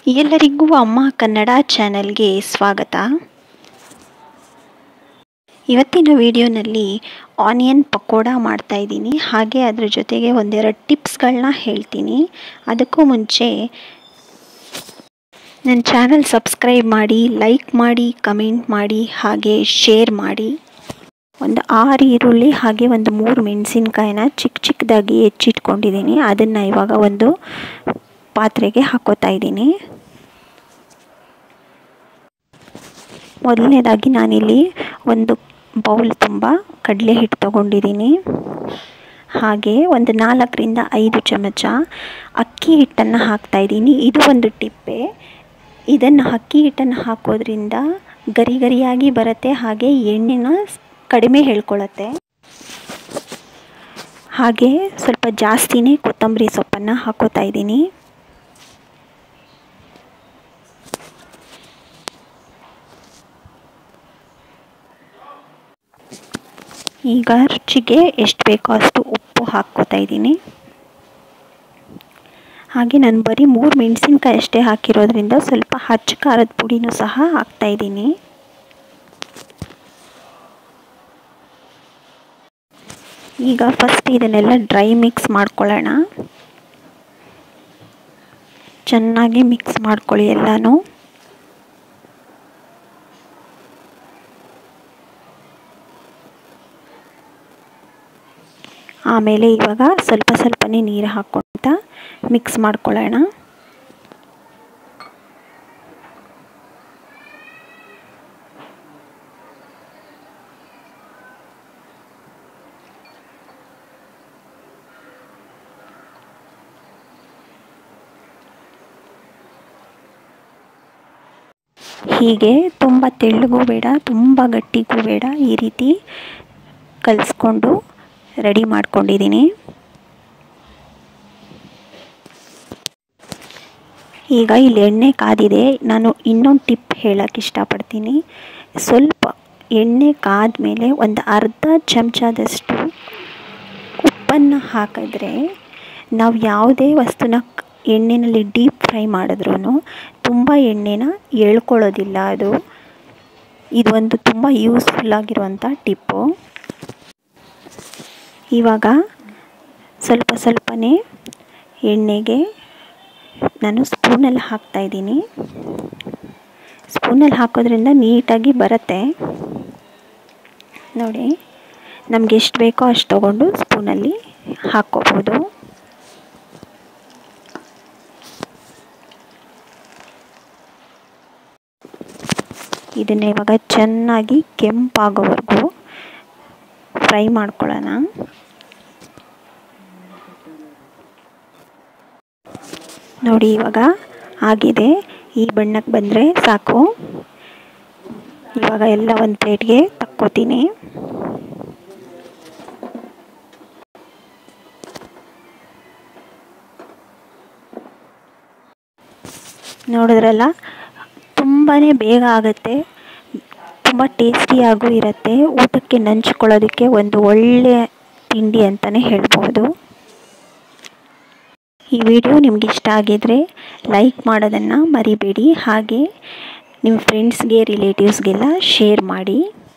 ಎಲ್ಲರಿಗೂ ಅಮ್ಮ ಕನ್ನಡ ಚಾನೆಲ್ಗೆ ಸ್ವಾಗತ ಇವತ್ತಿನ ವಿಡಿಯೋನಲ್ಲಿ ಆನಿಯನ್ ಪಕೋಡ ಮಾಡ್ತಾಯಿದ್ದೀನಿ ಹಾಗೆ ಅದ್ರ ಜೊತೆಗೆ ಒಂದೆರಡು ಟಿಪ್ಸ್ಗಳನ್ನ ಹೇಳ್ತೀನಿ ಅದಕ್ಕೂ ಮುಂಚೆ ನನ್ನ ಚಾನಲ್ ಸಬ್ಸ್ಕ್ರೈಬ್ ಮಾಡಿ ಲೈಕ್ ಮಾಡಿ ಕಮೆಂಟ್ ಮಾಡಿ ಹಾಗೆ ಶೇರ್ ಮಾಡಿ ಒಂದು ಆರು ಈರುಳ್ಳಿ ಹಾಗೆ ಒಂದು ಮೂರು ಮೆಣಸಿನ್ಕಾಯಿನ ಚಿಕ್ಕ ಚಿಕ್ಕದಾಗಿ ಹೆಚ್ಚಿಟ್ಕೊಂಡಿದ್ದೀನಿ ಅದನ್ನು ಇವಾಗ ಒಂದು ಪಾತ್ರೆಗೆ ಹಾಕೋತಾ ಇದ್ದೀನಿ ಮೊದಲನೇದಾಗಿ ನಾನಿಲ್ಲಿ ಒಂದು ಬೌಲ್ ತುಂಬ ಕಡಲೆ ಹಿಟ್ಟು ತೊಗೊಂಡಿದ್ದೀನಿ ಹಾಗೆ ಒಂದು ನಾಲ್ಕರಿಂದ ಐದು ಚಮಚ ಅಕ್ಕಿ ಹಿಟ್ಟನ್ನು ಹಾಕ್ತಾಯಿದ್ದೀನಿ ಇದು ಒಂದು ಟಿಪ್ಪೆ ಇದನ್ನು ಅಕ್ಕಿ ಹಿಟ್ಟನ್ನು ಹಾಕೋದ್ರಿಂದ ಗರಿ ಗರಿಯಾಗಿ ಬರುತ್ತೆ ಹಾಗೆ ಎಣ್ಣೆನ ಕಡಿಮೆ ಹೇಳ್ಕೊಳ್ಳುತ್ತೆ ಹಾಗೆ ಸ್ವಲ್ಪ ಜಾಸ್ತಿನೇ ಕೊತ್ತಂಬರಿ ಸೊಪ್ಪನ್ನು ಹಾಕೋತಾ ಇದ್ದೀನಿ ಈಗ ರುಚಿಗೆ ಎಷ್ಟು ಬೇಕೋ ಅಷ್ಟು ಉಪ್ಪು ಹಾಕ್ಕೋತಾ ಇದ್ದೀನಿ ಹಾಗೆ ನಾನು ಬರೀ ಮೂರು ಮೆಣಸಿನ್ಕಾಯಿ ಅಷ್ಟೇ ಹಾಕಿರೋದ್ರಿಂದ ಸ್ವಲ್ಪ ಹಚ್ಚ ಖಾರದ ಪುಡಿನೂ ಸಹ ಹಾಕ್ತಾಯಿದ್ದೀನಿ ಈಗ ಫಸ್ಟ್ ಇದನ್ನೆಲ್ಲ ಡ್ರೈ ಮಿಕ್ಸ್ ಮಾಡ್ಕೊಳ್ಳೋಣ ಚೆನ್ನಾಗಿ ಮಿಕ್ಸ್ ಮಾಡ್ಕೊಳ್ಳಿ ಎಲ್ಲನೂ ಆಮೇಲೆ ಇವಾಗ ಸ್ವಲ್ಪ ಸ್ವಲ್ಪನೇ ನೀರು ಹಾಕ್ಕೊಳ್ತಾ ಮಿಕ್ಸ್ ಮಾಡ್ಕೊಳ್ಳೋಣ ಹೀಗೆ ತುಂಬ ತೆಳ್ಳಗೂ ಬೇಡ ತುಂಬ ಗಟ್ಟಿಗೂ ಬೇಡ ಈ ರೀತಿ ಕಲಿಸ್ಕೊಂಡು ರೆಡಿ ಮಾಡ್ಕೊಂಡಿದ್ದೀನಿ ಈಗ ಇಲ್ಲಿ ಎಣ್ಣೆ ಕಾದಿದೆ ನಾನು ಇನ್ನೊಂದು ಟಿಪ್ ಹೇಳೋಕ್ಕೆ ಇಷ್ಟಪಡ್ತೀನಿ ಸ್ವಲ್ಪ ಎಣ್ಣೆ ಕಾದ ಮೇಲೆ ಒಂದು ಅರ್ಧ ಚಮಚದಷ್ಟು ಉಪ್ಪನ್ನು ಹಾಕಿದ್ರೆ ನಾವು ಯಾವುದೇ ವಸ್ತುನ ಎಣ್ಣೆಯಲ್ಲಿ ಡೀಪ್ ಫ್ರೈ ಮಾಡಿದ್ರೂ ತುಂಬ ಎಣ್ಣೆನ ಎಳ್ಕೊಳ್ಳೋದಿಲ್ಲ ಅದು ಇದೊಂದು ತುಂಬ ಯೂಸ್ಫುಲ್ ಆಗಿರುವಂಥ ಟಿಪ್ಪು ಇವಾಗ ಸ್ವಲ್ಪ ಸ್ವಲ್ಪನೇ ಎಣ್ಣೆಗೆ ನಾನು ಸ್ಪೂನಲ್ಲಿ ಹಾಕ್ತಾಯಿದ್ದೀನಿ ಸ್ಪೂನಲ್ಲಿ ಹಾಕೋದ್ರಿಂದ ನೀಟಾಗಿ ಬರುತ್ತೆ ನೋಡಿ ನಮಗೆ ಎಷ್ಟು ಬೇಕೋ ಅಷ್ಟು ತೊಗೊಂಡು ಸ್ಪೂನಲ್ಲಿ ಹಾಕ್ಕೋಬೋದು ಇದನ್ನ ಇವಾಗ ಚೆನ್ನಾಗಿ ಕೆಂಪಾಗೋವರೆಗೂ ಫ್ರೈ ಮಾಡ್ಕೊಳ್ಳೋಣ ನೋಡಿ ಇವಾಗ ಆಗಿದೆ ಈ ಬಣ್ಣಕ್ಕೆ ಬಂದರೆ ಸಾಕು ಇವಾಗ ಎಲ್ಲ ಒಂದು ಪ್ಲೇಟ್ಗೆ ತಕ್ಕೋತೀನಿ ನೋಡಿದ್ರಲ್ಲ ತುಂಬಾ ಬೇಗ ಆಗುತ್ತೆ ತುಂಬ ಟೇಸ್ಟಿಯಾಗೂ ಇರುತ್ತೆ ಊಟಕ್ಕೆ ನಂಚ್ಕೊಳ್ಳೋದಕ್ಕೆ ಒಂದು ಒಳ್ಳೆಯ ತಿಂಡಿ ಅಂತಲೇ ಹೇಳ್ಬೋದು ಈ ವಿಡಿಯೋ ನಿಮ್ಗೆ ಇಷ್ಟ ಆಗಿದರೆ ಲೈಕ್ ಮಾಡೋದನ್ನು ಮರಿಬೇಡಿ ಹಾಗೆ ನಿಮ್ಮ ಫ್ರೆಂಡ್ಸ್ಗೆ ರಿಲೇಟಿವ್ಸ್ಗೆಲ್ಲ ಶೇರ್ ಮಾಡಿ